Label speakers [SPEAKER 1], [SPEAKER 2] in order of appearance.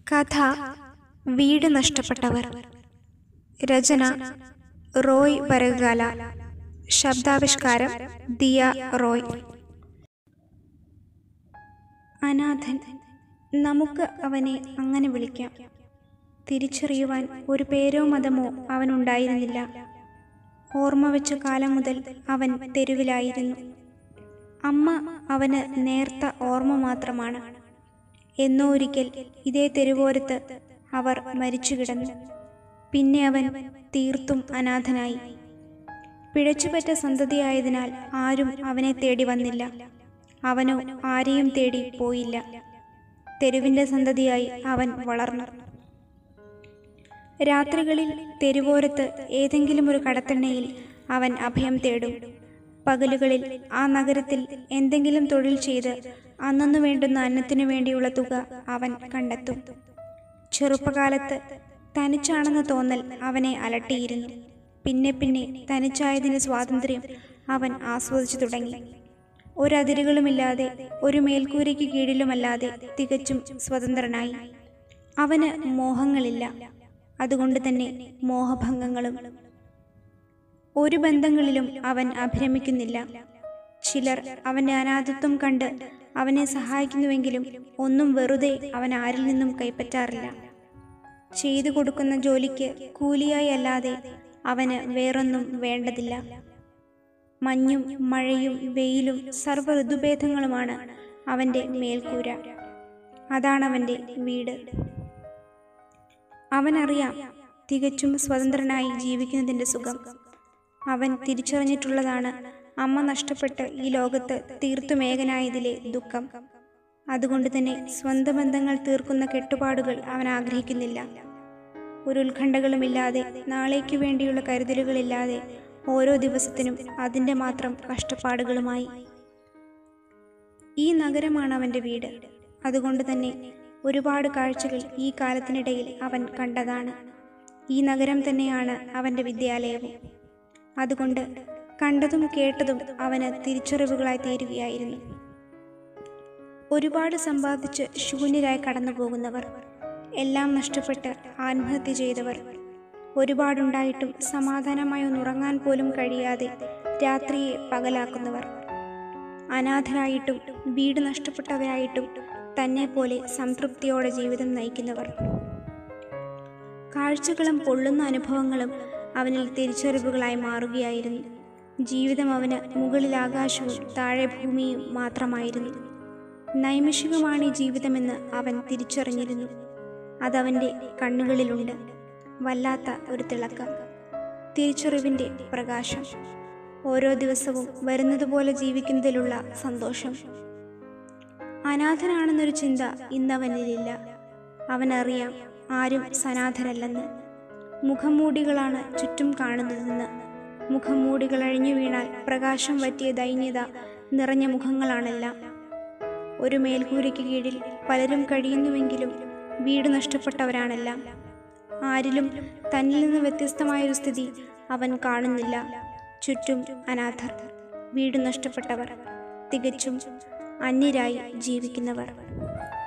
[SPEAKER 1] കഥ വീട് നഷ്ടപ്പെട്ടവർ രചന റോയ് ബരഗാല ശബ്ദാവിഷ്കാരം ദിയ റോയ് അനാഥൻ നമുക്ക് അവനെ അങ്ങനെ വിളിക്കാം തിരിച്ചറിയുവാൻ ഒരു പേരോ മതമോ അവനുണ്ടായിരുന്നില്ല ഓർമ്മ വെച്ച കാലം മുതൽ അവൻ തെരുവിലായിരുന്നു അമ്മ അവന് നേർത്ത ഓർമ്മ മാത്രമാണ് എന്നോ ഒരിക്കൽ ഇതേ തെരുവോരത്ത് അവർ മരിച്ചു കിടന്നു പിന്നെ അവൻ തീർത്തും അനാഥനായി പിഴച്ചുപറ്റ സന്തതിയായതിനാൽ ആരും അവനെ തേടി വന്നില്ല അവനോ ആരെയും തേടി പോയില്ല തെരുവിന്റെ സന്തതിയായി അവൻ വളർന്നു രാത്രികളിൽ തെരുവോരത്ത് ഏതെങ്കിലും ഒരു കടത്തെണ്ണയിൽ അവൻ അഭയം തേടും പകലുകളിൽ ആ നഗരത്തിൽ എന്തെങ്കിലും തൊഴിൽ ചെയ്ത് അന്നു വേണ്ടുന്ന അന്നത്തിനു വേണ്ടിയുള്ള തുക അവൻ കണ്ടെത്തും ചെറുപ്പകാലത്ത് തനിച്ചാണെന്ന തോന്നൽ അവനെ അലട്ടിയിരുന്നു പിന്നെ പിന്നെ തനിച്ചായതിന് സ്വാതന്ത്ര്യം അവൻ ആസ്വദിച്ചു തുടങ്ങി ഒരതിരുകളുമില്ലാതെ ഒരു മേൽക്കൂരയ്ക്ക് കീഴിലുമല്ലാതെ തികച്ചും സ്വതന്ത്രനായി അവന് മോഹങ്ങളില്ല അതുകൊണ്ട് തന്നെ മോഹഭംഗങ്ങളും ഒരു ബന്ധങ്ങളിലും അവൻ അഭിരമിക്കുന്നില്ല ചിലർ അവന്റെ അനാഥത്വം കണ്ട് അവനെ സഹായിക്കുന്നുവെങ്കിലും ഒന്നും വെറുതെ അവൻ ആരിൽ നിന്നും കൈപ്പറ്റാറില്ല ചെയ്തു കൊടുക്കുന്ന ജോലിക്ക് കൂലിയായി അല്ലാതെ അവന് വേറൊന്നും വേണ്ടതില്ല മഞ്ഞും മഴയും വെയിലും സർവ്വ ഋതുഭേദങ്ങളുമാണ് അവന്റെ മേൽക്കൂര അതാണ് അവന്റെ വീട് അവനറിയാം തികച്ചും സ്വതന്ത്രനായി ജീവിക്കുന്നതിന്റെ സുഖം അവൻ തിരിച്ചറിഞ്ഞിട്ടുള്ളതാണ് അമ്മ നഷ്ടപ്പെട്ട് ഈ ലോകത്ത് തീർത്തും ഏകനായതിലെ ദുഃഖം അതുകൊണ്ട് തന്നെ സ്വന്തം ബന്ധങ്ങൾ തീർക്കുന്ന കെട്ടുപാടുകൾ അവൻ ആഗ്രഹിക്കുന്നില്ല ഒരു ഉത്കണ്ഠകളുമില്ലാതെ നാളേക്കു വേണ്ടിയുള്ള കരുതലുകളില്ലാതെ ഓരോ ദിവസത്തിനും അതിൻ്റെ മാത്രം കഷ്ടപ്പാടുകളുമായി ഈ നഗരമാണ് അവൻ്റെ വീട് അതുകൊണ്ട് തന്നെ ഒരുപാട് കാഴ്ചകൾ ഈ കാലത്തിനിടയിൽ അവൻ കണ്ടതാണ് ഈ നഗരം തന്നെയാണ് അവൻ്റെ വിദ്യാലയവും അതുകൊണ്ട് കണ്ടതും കേട്ടതും അവന് തിരിച്ചറിവുകളായി തീരുകയായിരുന്നു ഒരുപാട് സമ്പാദിച്ച് ശൂന്യരായി കടന്നു പോകുന്നവർ എല്ലാം നഷ്ടപ്പെട്ട് ആത്മഹത്യ ചെയ്തവർ ഒരുപാടുണ്ടായിട്ടും സമാധാനമായി ഒന്നുറങ്ങാൻ പോലും കഴിയാതെ രാത്രിയെ പകലാക്കുന്നവർ അനാഥരായിട്ടും വീട് നഷ്ടപ്പെട്ടവരായിട്ടും തന്നെ പോലെ സംതൃപ്തിയോടെ ജീവിതം നയിക്കുന്നവർ കാഴ്ചകളും പൊള്ളുന്ന അനുഭവങ്ങളും അവനിൽ തിരിച്ചറിവുകളായി മാറുകയായിരുന്നു ജീവിതം അവന് മുകളിൽ ആകാശവും താഴെ ഭൂമിയും മാത്രമായിരുന്നു നൈമിഷികമാണ് ഈ ജീവിതമെന്ന് അവൻ തിരിച്ചറിഞ്ഞിരുന്നു അതവൻ്റെ കണ്ണുകളിലുണ്ട് വല്ലാത്ത ഒരു തിളക്കം തിരിച്ചറിവിൻ്റെ പ്രകാശം ഓരോ ദിവസവും വരുന്നതുപോലെ ജീവിക്കുന്നതിലുള്ള സന്തോഷം അനാഥനാണെന്നൊരു ചിന്ത ഇന്നവനിലില്ല അവനറിയാം ആരും സനാഥരല്ലെന്ന് മുഖംമൂടികളാണ് ചുറ്റും കാണുന്നതെന്ന് മുഖംമൂടികൾ അഴിഞ്ഞു വീണാൽ പ്രകാശം പറ്റിയ ദൈന്യത നിറഞ്ഞ മുഖങ്ങളാണെല്ലാം ഒരു മേൽക്കൂരയ്ക്ക് കീഴിൽ പലരും കഴിയുന്നുവെങ്കിലും വീട് നഷ്ടപ്പെട്ടവരാണെല്ലാം ആരിലും തന്നിൽ നിന്ന് വ്യത്യസ്തമായൊരു സ്ഥിതി അവൻ കാണുന്നില്ല ചുറ്റും അനാഥർ വീട് നഷ്ടപ്പെട്ടവർ തികച്ചും അന്യരായി ജീവിക്കുന്നവർ